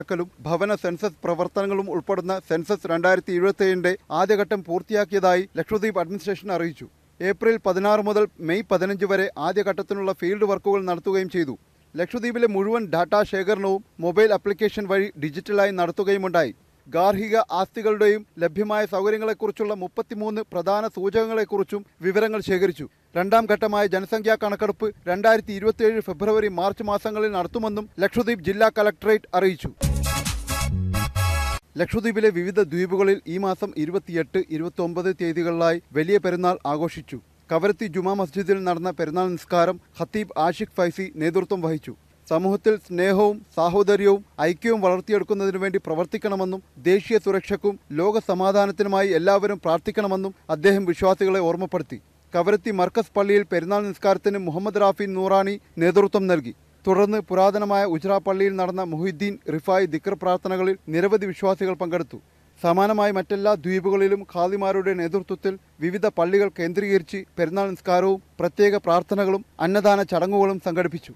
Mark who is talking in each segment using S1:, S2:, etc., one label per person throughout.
S1: ക്കലും ഭവന സെൻസസ് പ്രവർത്തനങ്ങളും ഉൾപ്പെടുന്ന സെൻസസ് രണ്ടായിരത്തി ഇരുപത്തിയേഴിന്റെ ആദ്യഘട്ടം പൂർത്തിയാക്കിയതായി ലക്ഷദ്വീപ് അഡ്മിനിസ്ട്രേഷൻ അറിയിച്ചു ഏപ്രിൽ പതിനാറ് മുതൽ മെയ് പതിനഞ്ച് വരെ ആദ്യഘട്ടത്തിനുള്ള ഫീൽഡ് വർക്കുകൾ നടത്തുകയും ചെയ്തു ലക്ഷദ്വീപിലെ മുഴുവൻ ഡാറ്റാ ശേഖരണവും മൊബൈൽ ആപ്ലിക്കേഷൻ വഴി ഡിജിറ്റലായി നടത്തുകയുമുണ്ടായി ഗാർഹിക ആസ്തികളുടെയും ലഭ്യമായ സൗകര്യങ്ങളെക്കുറിച്ചുള്ള മുപ്പത്തിമൂന്ന് പ്രധാന സൂചകങ്ങളെക്കുറിച്ചും വിവരങ്ങൾ ശേഖരിച്ചു രണ്ടാം ഘട്ടമായ ജനസംഖ്യാ കണക്കെടുപ്പ് രണ്ടായിരത്തി ഇരുപത്തിയേഴ് ഫെബ്രുവരി മാർച്ച് മാസങ്ങളിൽ നടത്തുമെന്നും ലക്ഷദ്വീപ് ജില്ലാ കലക്ടറേറ്റ് അറിയിച്ചു ലക്ഷദ്വീപിലെ വിവിധ ദ്വീപുകളിൽ ഈ മാസം ഇരുപത്തിയെട്ട് ഇരുപത്തിയൊമ്പത് തീയതികളിലായി വലിയ പെരുന്നാൾ ആഘോഷിച്ചു കവരത്തി ജുമാ മസ്ജിദിൽ നടന്ന പെരുന്നാൾ നിസ്കാരം ഖത്തീബ് ആഷിഖ് ഫൈസി നേതൃത്വം വഹിച്ചു സമൂഹത്തിൽ സ്നേഹവും സാഹോദര്യവും ഐക്യവും വളർത്തിയെടുക്കുന്നതിനു വേണ്ടി പ്രവർത്തിക്കണമെന്നും ദേശീയ സുരക്ഷയ്ക്കും ലോക സമാധാനത്തിനുമായി എല്ലാവരും പ്രാർത്ഥിക്കണമെന്നും അദ്ദേഹം വിശ്വാസികളെ ഓർമ്മപ്പെടുത്തി കവരത്തി മർക്കസ് പള്ളിയിൽ പെരുന്നാൾ നിസ്കാരത്തിന് മുഹമ്മദ് റാഫി നൂറാനി നേതൃത്വം നൽകി തുടർന്ന് പുരാതനമായ ഉജ്ര പള്ളിയിൽ നടന്ന മുഹിദ്ദീൻ റിഫായ് ദിക്ർ പ്രാർത്ഥനകളിൽ നിരവധി വിശ്വാസികൾ പങ്കെടുത്തു സമാനമായി മറ്റെല്ലാ ദ്വീപുകളിലും ഖാദിമാരുടെ നേതൃത്വത്തിൽ വിവിധ പള്ളികൾ കേന്ദ്രീകരിച്ച് പെരുന്നാൾ നിസ്കാരവും പ്രത്യേക പ്രാർത്ഥനകളും അന്നദാന ചടങ്ങുകളും സംഘടിപ്പിച്ചു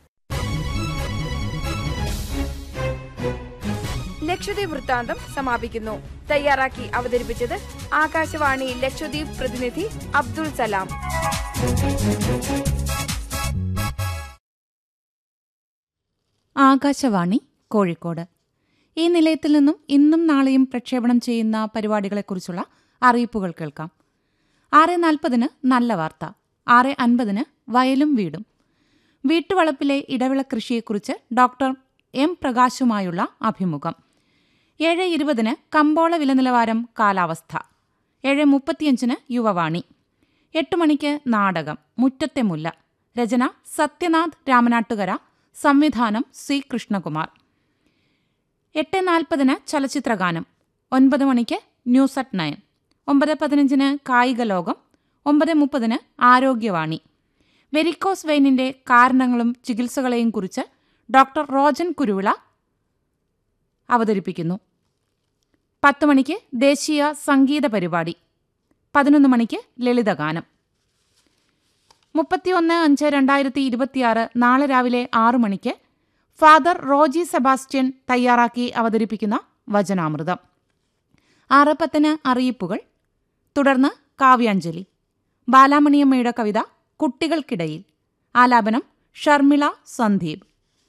S2: ലക്ഷദ്വീപ് വൃത്താന്തം സമാപിക്കുന്നു തയ്യാറാക്കി അവതരിപ്പിച്ചത് ആകാശവാണി ലക്ഷദ്വീപ് പ്രതിനിധി അബ്ദുൾ സലാം
S3: ആകാശവാണി കോഴിക്കോട് ഈ നിലയത്തിൽ നിന്നും ഇന്നും നാളെയും പ്രക്ഷേപണം ചെയ്യുന്ന പരിപാടികളെക്കുറിച്ചുള്ള അറിയിപ്പുകൾ കേൾക്കാം ആറ് നാൽപ്പതിന് നല്ല വാർത്ത ആറ് അൻപതിന് വയലും വീടും വീട്ടുവളപ്പിലെ ഇടവിള കൃഷിയെക്കുറിച്ച് ഡോക്ടർ എം പ്രകാശുമായുള്ള അഭിമുഖം ഏഴ് ഇരുപതിന് കമ്പോള വില നിലവാരം കാലാവസ്ഥ ഏഴ് മുപ്പത്തിയഞ്ചിന് യുവവാണി എട്ട് മണിക്ക് നാടകം മുറ്റത്തെ മുല്ല രചന സത്യനാഥ് രാമനാട്ടുകര സംവിധാനം സി കൃഷ്ണകുമാർ എട്ട് നാൽപ്പതിന് ചലച്ചിത്രഗാനം ഒൻപത് മണിക്ക് ന്യൂസ് അറ്റ് നയൻ ഒമ്പത് പതിനഞ്ചിന് കായിക ലോകം ഒമ്പത് മുപ്പതിന് ആരോഗ്യവാണി വെരിക്കോസ് വെയിനിന്റെ കാരണങ്ങളും ചികിത്സകളെയും കുറിച്ച് ഡോക്ടർ റോജൻ കുരുവിള അവതരിപ്പിക്കുന്നു പത്ത് മണിക്ക് ദേശീയ സംഗീത പരിപാടി പതിനൊന്ന് മണിക്ക് ലളിതഗാനം മുപ്പത്തിയൊന്ന് അഞ്ച് രണ്ടായിരത്തി ഇരുപത്തിയാറ് നാളെ രാവിലെ ആറു മണിക്ക് ഫാദർ റോജി സെബാസ്റ്റ്യൻ തയ്യാറാക്കി അവതരിപ്പിക്കുന്ന വചനാമൃതം ആറ് പത്തിന് അറിയിപ്പുകൾ തുടർന്ന് കാവ്യാഞ്ജലി ബാലാമണിയമ്മയുടെ കവിത കുട്ടികൾക്കിടയിൽ ആലാപനം ഷർമിള സന്ദീപ്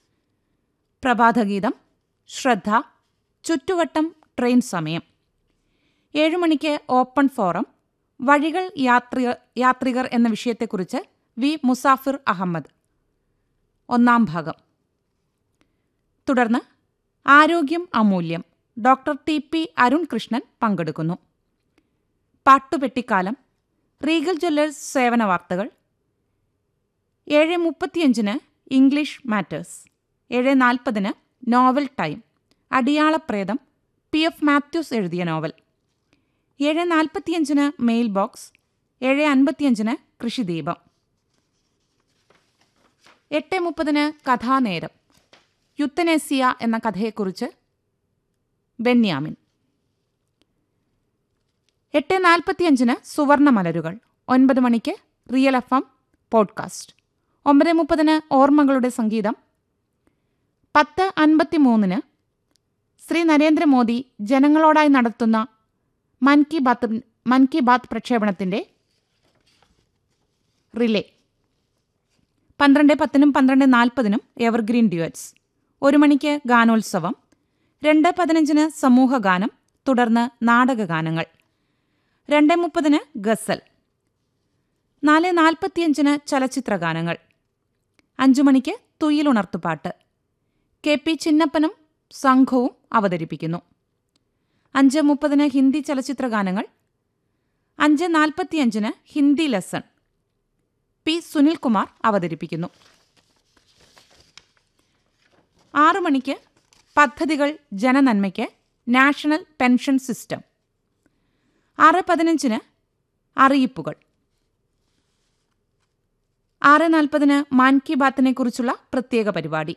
S3: പ്രഭാതഗീതം ശ്രദ്ധ ചുറ്റുവട്ടം ട്രെയിൻ സമയം ഏഴുമണിക്ക് ഓപ്പൺ ഫോറം വഴികൾ യാത്രിക യാത്രികർ എന്ന വിഷയത്തെക്കുറിച്ച് വി മുസാഫിർ അഹമ്മദ് ഒന്നാം ഭാഗം തുടർന്ന് ആരോഗ്യം അമൂല്യം doctor T P Arun Krishnan പങ്കെടുക്കുന്നു പാട്ടുപെട്ടിക്കാലം റീഗൽ ജ്വല്ലേഴ്സ് സേവന വാർത്തകൾ ഏഴ് മുപ്പത്തിയഞ്ചിന് ഇംഗ്ലീഷ് മാറ്റേഴ്സ് ഏഴ് നാൽപ്പതിന് നോവൽ ടൈം അടിയാളപ്രേതം പി എഫ് മാത്യൂസ് എഴുതിയ നോവൽ ഏഴ് നാൽപ്പത്തിയഞ്ചിന് മെയിൽ ബോക്സ് ഏഴ് അൻപത്തിയഞ്ചിന് കൃഷിദീപം എട്ട് മുപ്പതിന് കഥാനേരം യുത്തനേസിയ എന്ന കഥയെക്കുറിച്ച് ബെന്യാമിൻ എട്ട് നാൽപ്പത്തിയഞ്ചിന് സുവർണ മലരുകൾ ഒൻപത് മണിക്ക് റിയൽ എഫ് എം പോഡ്കാസ്റ്റ് ഒമ്പത് മുപ്പതിന് ഓർമ്മകളുടെ സംഗീതം പത്ത് അൻപത്തിമൂന്നിന് ശ്രീ നരേന്ദ്രമോദി ജനങ്ങളോടായി നടത്തുന്ന മൻ കി ബാത്ത് മൻ കി ബാത്ത് പ്രക്ഷേപണത്തിന്റെ റിലേ പന്ത്രണ്ട് പത്തിനും പന്ത്രണ്ട് നാൽപ്പതിനും എവർഗ്രീൻ ഡ്യുവറ്റ്സ് ഒരു മണിക്ക് ഗാനോത്സവം രണ്ട് പതിനഞ്ചിന് സമൂഹഗാനം തുടർന്ന് നാടകഗാനങ്ങൾ രണ്ട് മുപ്പതിന് ഗസൽ നാല് നാൽപ്പത്തിയഞ്ചിന് ചലച്ചിത്രഗാനങ്ങൾ അഞ്ചു മണിക്ക് തുയിലുണർത്തുപാട്ട് കെ പി ചിന്നപ്പനും സംഘവും അവതരിപ്പിക്കുന്നു അഞ്ച് മുപ്പതിന് ഹിന്ദി ചലച്ചിത്രഗാനങ്ങൾ അഞ്ച് നാൽപ്പത്തിയഞ്ചിന് ഹിന്ദി ലെസൺ പി സുനിൽകുമാർ അവതരിപ്പിക്കുന്നു ആറു മണിക്ക് പദ്ധതികൾ ജനനന്മയ്ക്ക് നാഷണൽ പെൻഷൻ സിസ്റ്റം ആറ് പതിനഞ്ചിന് അറിയിപ്പുകൾ ആറ് നാൽപ്പതിന് മാൻ കി ബാത്തിനെ കുറിച്ചുള്ള പ്രത്യേക പരിപാടി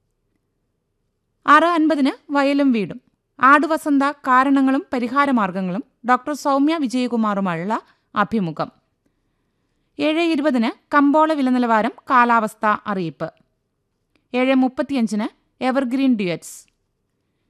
S3: ആറ് അൻപതിന് വയലും വീടും ആടുവസന്ത കാരണങ്ങളും പരിഹാരമാർഗങ്ങളും ഡോക്ടർ സൗമ്യ വിജയകുമാറുമായുള്ള അഭിമുഖം ഏഴ് ഇരുപതിന് കമ്പോള വില നിലവാരം കാലാവസ്ഥ അറിയിപ്പ് ഏഴ് മുപ്പത്തിയഞ്ചിന് എവർഗ്രീൻ ഡ്യുവറ്റ്സ്